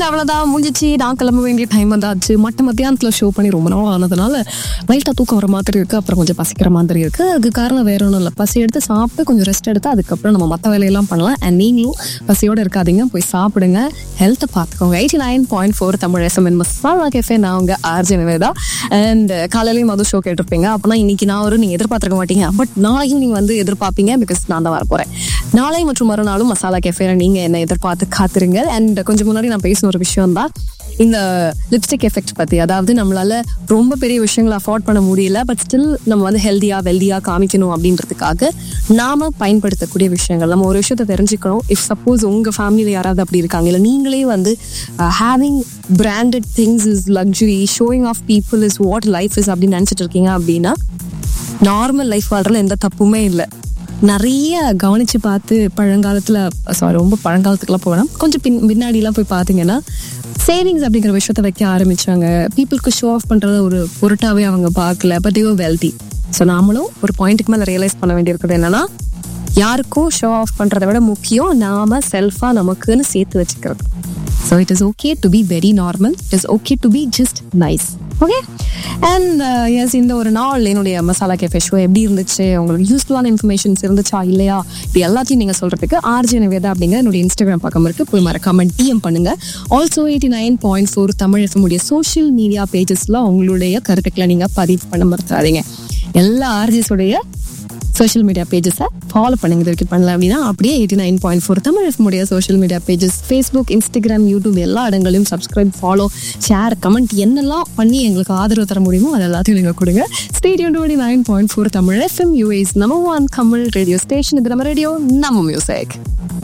And அவ்வளோதான் முடிஞ்சிச்சு நான் கிளம்ப வேண்டிய டைம் வந்தாச்சு மட்ட மத்தியானத்தில் ஷோ பண்ணி ரொம்ப நாள் ஆனதுனால லைட்டாக தூக்கம் வர மாதிரி இருக்குது அப்புறம் கொஞ்சம் பசிக்கிற மாதிரி இருக்குது அதுக்கு காரணம் வேற ஒன்றும் இல்லை பசி எடுத்து சாப்பிட்டு கொஞ்சம் ரெஸ்ட் எடுத்து அதுக்கப்புறம் நம்ம மற்ற வேலையெல்லாம் பண்ணலாம் அண்ட் நீங்களும் பசியோடு இருக்காதீங்க போய் சாப்பிடுங்க ஹெல்த்தை பார்த்துக்கோங்க eighty nine point four Tamil SMN masala cafe நான் உங்கள் ஆர்ஜி நிவேதா அண்ட் காலையிலேயும் மது ஷோ கேட்டிருப்பீங்க அப்போனா இன்னைக்கு நான் ஒரு நீங்கள் எதிர்பார்த்துருக்க மாட்டீங்க பட் நாளையும் நீங்கள் வந்து எதிர்பார்ப்பீங்க பிகாஸ் நான் தான் வர போகிறேன் நாளை மற்றும் மறுநாளும் மசாலா கேஃபேல நீங்கள் என்ன எதிர்பார்த்து காத்துருங்க அண்ட் கொஞ்சம் முன்னாடி நான் பேசின ஒரு விஷயம் தான் இந்த லிப்ஸ்டிக் எஃபெக்ட் பற்றி அதாவது நம்மளால ரொம்ப பெரிய விஷயங்களை அஃபோர்ட் பண்ண முடியல பட் ஸ்டில் நம்ம வந்து ஹெல்த்தியாக வெல்தியாக காமிக்கணும் அப்படின்றதுக்காக நாம பயன்படுத்தக்கூடிய விஷயங்கள் நம்ம ஒரு விஷயத்தை தெரிஞ்சுக்கணும் இஃப் சப்போஸ் உங்கள் ஃபேமிலியில் யாராவது அப்படி இருக்காங்க இல்லை நீங்களே வந்து having branded things is luxury showing off people is what life is அப்படின்னு நினச்சிட்டு இருக்கீங்க அப்படின்னா நார்மல் லைஃப் வாழ்றதுல எந்த தப்புமே இல்லை நிறைய கவனிச்சு பார்த்து பழங்காலத்தில் சாரி ரொம்ப பழங்காலத்துக்குலாம் போவேன் கொஞ்சம் பின் பின்னாடிலாம் போய் பார்த்தீங்கன்னா சேவிங்ஸ் அப்படிங்கிற விஷயத்த வைக்க ஆரம்பிச்சாங்க பீப்புளுக்கு ஷோ ஆஃப் பண்ணுறத ஒரு பொருட்டாவே அவங்க பார்க்கல பட் தேவர் வெல்தி ஸோ நாமளும் ஒரு பாயிண்ட்டுக்கு மேலே ரியலைஸ் பண்ண வேண்டியிருக்குது என்னன்னா யாருக்கும் ஷோ ஆஃப் பண்ணுறதை விட முக்கியம் நாம செல்ஃபாக நமக்குன்னு சேர்த்து வச்சுக்கிறது so it is okay to be very normal it is okay to be just nice okay and yes இந்த ஒரு நாள் என்னுடைய மசாலா கேஃபே ஷோ எப்படி இருந்துச்சு உங்களுக்கு யூஸ்ஃபுல்லான இன்ஃபர்மேஷன்ஸ் இருந்துச்சா இல்லையா இது எல்லாத்தையும் நீங்கள் சொல்கிறதுக்கு ஆர்ஜி நிவேதா அப்படிங்கிற என்னுடைய இன்ஸ்டாகிராம் பக்கம் இருக்கு போய் மறக்காம டிஎம் பண்ணுங்க also eighty nine point four Tamil எஃப்எம்முடைய சோஷியல் மீடியா பேஜஸ்ல உங்களுடைய கருத்துக்களை நீங்கள் பதிவு பண்ண மறக்காதீங்க எல்லா ஆர்ஜிஸுடைய சோஷியல் மீடியா பேஜஸை ஃபாலோ பண்ணுங்க இது வரைக்கும் பண்ணல அப்படின்னா அப்படியே eighty nine point four Tamil எஃப்முடைய social media pages Facebook Instagram YouTube எல்லா இடங்களையும் சப்ஸ்கிரைப் ஃபாலோ ஷேர் கமெண்ட் என்னெல்லாம் பண்ணி எங்களுக்கு ஆதரவு தர முடியுமோ அது எல்லாத்தையும் நீங்கள் கொடுங்க stadium twenty nine point four Tamil FM US number one Tamil radio station இது நம்ம ரேடியோ நம்ம music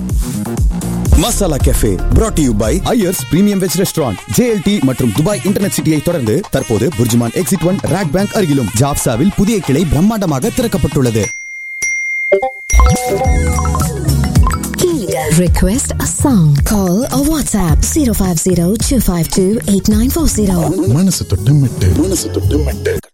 masala cafe brought to you by Iyers premium veg restaurant JLT மற்றும் துபாய் இன்டர்நெட் சிட்டியை தொடர்ந்து தற்போது Burjuman exit one RAK bank அருகிலும் ஜாப்சாவில் புதிய கிளை பிரம்மாண்டமாக திறக்கப்பட்டுள்ளது Request a song. Call or WhatsApp 050 252 8940. மனசு தொட்டு மெட்டு மனசு தொட்டு மெட்டு